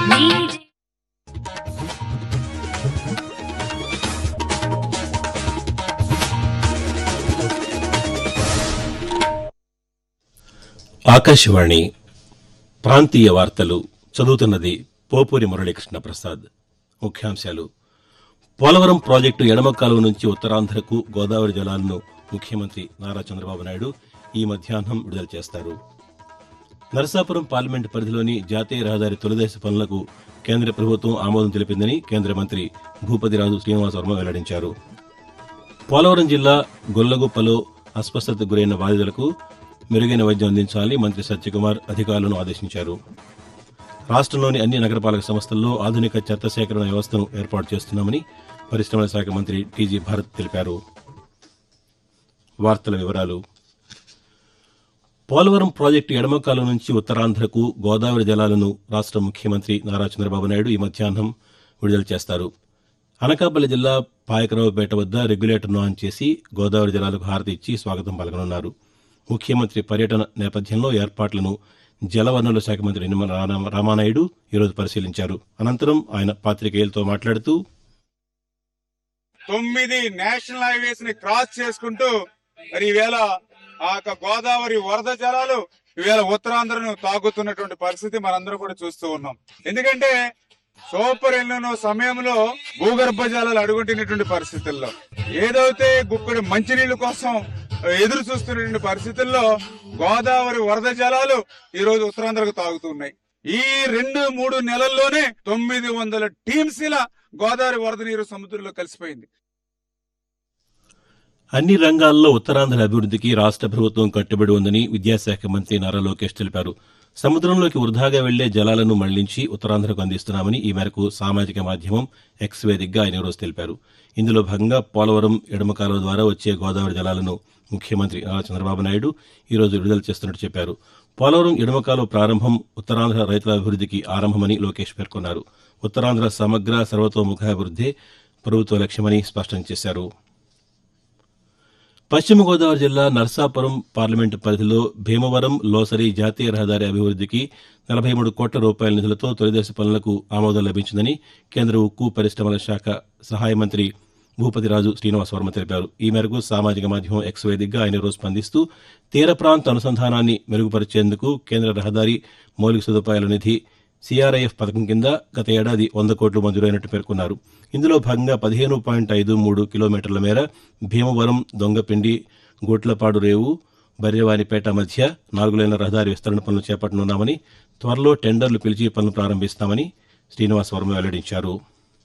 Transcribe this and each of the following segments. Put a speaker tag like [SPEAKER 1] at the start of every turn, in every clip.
[SPEAKER 1] నీ
[SPEAKER 2] ఆకాశవాణి ప్రాంతీయ వార్తలు చదువుతున్నది పోపూరి మురళీకృష్ణ ప్రసాద్ ముఖ్యాంశాలు పోలవరం ప్రాజెక్టు ఎడమ కాలువ నుంచి ఉత్తరాంధ్రకు గోదావరి జలాలను ముఖ్యమంత్రి నారా చంద్రబాబు నాయుడు ఈ మధ్యాహ్నం విడుదల చేస్తారు నరసాపురం పార్లమెంటు పరిధిలోని జాతీయ రహదారి తొలిదశ పనులకు కేంద్ర ప్రభుత్వం ఆమోదం తెలిపిందని కేంద్ర మంత్రి భూపతిరాజు శ్రీనివాస వర్మ వెల్లడించారు పోలవరం జిల్లా గొల్లగుప్పలో అస్వస్థతకు గురైన బాధితులకు మెరుగైన వైద్యం అందించాలని మంత్రి సత్యకుమార్ అధికారులను ఆదేశించారు రాష్ట్రంలోని అన్ని నగరపాలక సంస్థల్లో ఆధునిక చెత్త సేకరణ వ్యవస్థను ఏర్పాటు చేస్తున్నామని పరిశ్రమల శాఖ మంత్రి టీజీ భారత్ తెలిపారు వార్తల వివరాలు పోలవరం ప్రాజెక్టు ఎడమ కాలువ నుంచి ఉత్తరాంధ్రకు గోదావరి జలాలను రాష్ట్ర ముఖ్యమంత్రి నారా చంద్రబాబు నాయుడు ఈ మధ్యాహ్నం విడుదల చేస్తారు అనకాపల్లి జిల్లా పాయకరావుపేట వద్ద రెగ్యులేటర్ను ఆన్ చేసి గోదావరి జలాలకు హారతి ఇచ్చి స్వాగతం పలకనున్నారు ముఖ్యమంత్రి పర్యటన నేపథ్యంలో ఏర్పాట్లను జలవనరుల శాఖ మంత్రి నిమ్మల రామ- రామానాయుడు ఈరోజు పరిశీలించారు అనంతరం ఆయన పాతికేయులతో మాట్లాడుతూ
[SPEAKER 3] తొమ్మిది నేషనల్ హైవేస్ ని క్రాస్ చేసుకుంటూ మరి ఈవేళ ఆ యొక్క గోదావరి వరద జలాలు ఈవేళ ఉత్తరాంధ్రను తాగుతున్నటువంటి పరిస్థితి మనందరం కూడా చూస్తూ ఉన్నాం ఎందుకంటే సూపర్ ఎల్లునో సమయంలో భూగర్భ జలాలు అడుగుంటున్నటువంటి పరిస్థితుల్లో ఏదైతే గుక్కడి మంచినీళ్ళ కోసం ఎదురు చూస్తున్నటువంటి పరిస్థితుల్లో గోదావరి వరద జలాలు ఈ రోజు ఉత్తరాంధ్రకు తాగుతున్నాయి ఈ రెండు మూడు నెలల్లోనే తొమ్మిది వందల టీమ్స్ ఇలా గోదావరి వరద నీరు సముద్రంలో కలిసిపోయింది
[SPEAKER 2] అన్ని రంగాల్లో ఉత్తరాంధ్ర అభివృద్ధికి రాష్ట్ర ప్రభుత్వం కట్టుబడి ఉందని విద్యాశాఖ మంత్రి నారా లోకేష్ తెలిపారు సముద్రంలోకి వృధాగా వెళ్లే జలాలను మళ్లించి ఉత్తరాంధ్రకు అందిస్తున్నామని ఈ మేరకు సామాజిక మాధ్యమం ఎక్స్ వేదికగా ఆయన ఈరోజు తెలిపారు ఇందులో భాగంగా పోలవరం ఎడమ కాలువ ద్వారా వచ్చే గోదావరి జలాలను ముఖ్యమంత్రి నారా చంద్రబాబు నాయుడు ఈరోజు విడుదల చేస్తున్నట్టు చెప్పారు పోలవరం ఎడమ కాలువ ప్రారంభం ఉత్తరాంధ్ర రైతుల అభివృద్ధికి ఆరంభమని లోకేష్ పేర్కొన్నారు ఉత్తరాంధ్ర సమగ్ర సర్వతోముఖాభివృద్ధే ప్రభుత్వ లక్ష్యమని స్పష్టం చేశారు పశ్చిమ గోదావరి జిల్లా నర్సాపురం పార్లమెంటు పరిధిలో భీమవరం లోసరి జాతీయ రహదారి అభివృద్ధికి నలభై మూడు కోట్ల రూపాయల నిధులతో తొలిదశ పనులకు ఆమోదం లభించిందని కేంద్ర ఉక్కు పరిశ్రమల శాఖ సహాయ మంత్రి భూపతిరాజు శ్రీనివాస వర్మ తెలిపారు ఈ మేరకు సామాజిక మాధ్యమం ఎక్స్ వేదికగా ఆయన రోజు స్పందిస్తూ తీర ప్రాంత అనుసంధానాన్ని మెరుగుపరిచేందుకు కేంద్ర రహదారి మౌలిక సదుపాయాల నిధి సిఆర్ఐఎఫ్ పథకం కింద గత ఏడాది వంద కోట్లు మంజూరైనట్టు పేర్కొన్నారు ఇందులో భాగంగా పదిహేను పాయింట్ ఐదు మూడు కిలోమీటర్ల మేర భీమవరం దొంగపిండి గోట్లపాడు రేవు బర్రెవానిపేట మధ్య నాలుగు లైన్ల రహదారి విస్తరణ పనులు చేపట్టనున్నామని త్వరలో టెండర్లు పిలిచి పనులు ప్రారంభిస్తామని శ్రీనివాస్ వర్మ వెల్లడించారు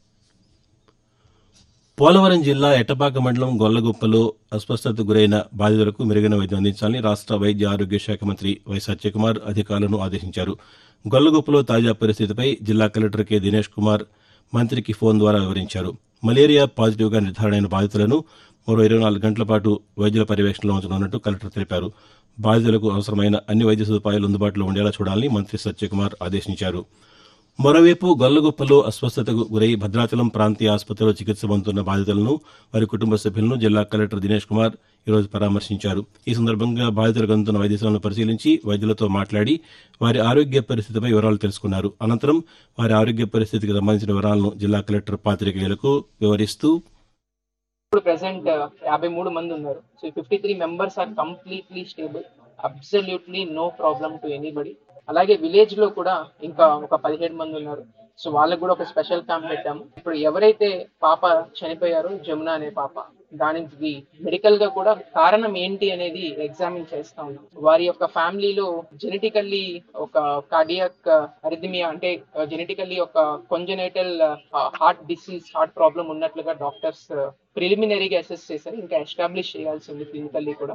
[SPEAKER 2] పోలవరం జిల్లా ఎట్టపాక మండలం గొల్లగుప్పలో అస్వస్థతకు గురైన బాధితులకు మెరుగైన వైద్యం అందించాలని రాష్ట్ర వైద్య ఆరోగ్య శాఖ మంత్రి వై సత్యకుమార్ అధికారులను ఆదేశించారు గొల్లగుప్పలో తాజా పరిస్థితిపై జిల్లా కలెక్టర్ కె దినేష్ కుమార్ మంత్రికి ఫోన్ ద్వారా వివరించారు మలేరియా పాజిటివ్గా నిర్ధారణ అయిన బాధితులను మరో ఇరవై నాలుగు గంటల పాటు వైద్యుల పర్యవేక్షణలో ఉంచనున్నట్టు కలెక్టర్ తెలిపారు బాధితులకు అవసరమైన అన్ని వైద్య సదుపాయాలు అందుబాటులో ఉండేలా చూడాలని మంత్రి సత్యకుమార్ ఆదేశించారు మరోవైపు గొల్లగుప్పలో అస్వస్థతకు గురై భద్రాచలం ప్రాంతీయ ఆసుపత్రిలో చికిత్స పొందుతున్న బాధితులను వారి కుటుంబ సభ్యులను జిల్లా కలెక్టర్ దినేష్ కుమార్ ఈరోజు పరామర్శించారు ఈ సందర్భంగా బాధితులకు అందుతున్న వైద్యసేవలను పరిశీలించి వైద్యులతో మాట్లాడి వారి ఆరోగ్య పరిస్థితిపై వివరాలు తెలుసుకున్నారు అనంతరం వారి ఆరోగ్య పరిస్థితికి సంబంధించిన వివరాలను జిల్లా కలెక్టర్ పాతికేయులకు వివరిస్తూ
[SPEAKER 4] ఇప్పుడు ప్రెసెంట్ యాభై మూడు మంది ఉన్నారు so fifty three members are completely stable absolutely no problem to anybody అలాగే విలేజ్ లో కూడా ఇంకా ఒక పదిహేడు మంది ఉన్నారు సో వాళ్ళకి కూడా ఒక స్పెషల్ క్యాంప్ పెట్టాము ఇప్పుడు ఎవరైతే పాప చనిపోయారో జమున అనే పాప దానికి మెడికల్ గా కూడా కారణం ఏంటి అనేది ఎగ్జామిన్ చేస్తా ఉన్నాం వారి యొక్క ఫ్యామిలీలో జెనెటికల్లీ ఒక కార్డియాక్ అరిథమియా అంటే జెనెటికల్లీ ఒక congenital heart disease heart problem ఉన్నట్లుగా డాక్టర్స్ ప్రిలిమినరీగా అసెస్ చేశారు ఇంకా ఎస్టాబ్లిష్ చేయాల్సి ఉంది క్లినికల్లీ కూడా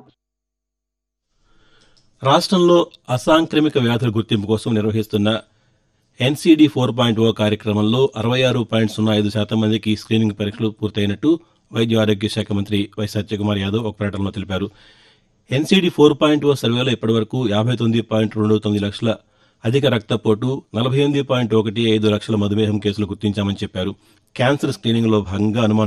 [SPEAKER 2] రాష్ట్రంలో అసాంక్రమిక వ్యాధుల గుర్తింపు కోసం నిర్వహిస్తున్న ఎన్సీడీ ఫోర్ పాయింట్ ఓ కార్యక్రమంలో అరవై ఆరు పాయింట్ సున్నా ఐదు శాతం మందికి స్క్రీనింగ్ పరీక్షలు పూర్తయినట్టు వైద్య ఆరోగ్య శాఖ మంత్రి వై సత్యకుమార్ యాదవ్ ఒక ప్రకటనలో తెలిపారు ఎన్సీడీ ఫోర్ పాయింట్ ఓ సర్వేలో ఇప్పటివరకు యాభై తొమ్మిది పాయింట్ రెండు తొమ్మిది లక్షల అధిక రక్తపోటు నలభై ఎనిమిది పాయింట్ ఒకటి ఐదు లక్షల మధుమేహం కేసులు గుర్తించామని చెప్పారు క్యాన్సర్ స్క్రీనింగ్లో భాగంగా అనుమానం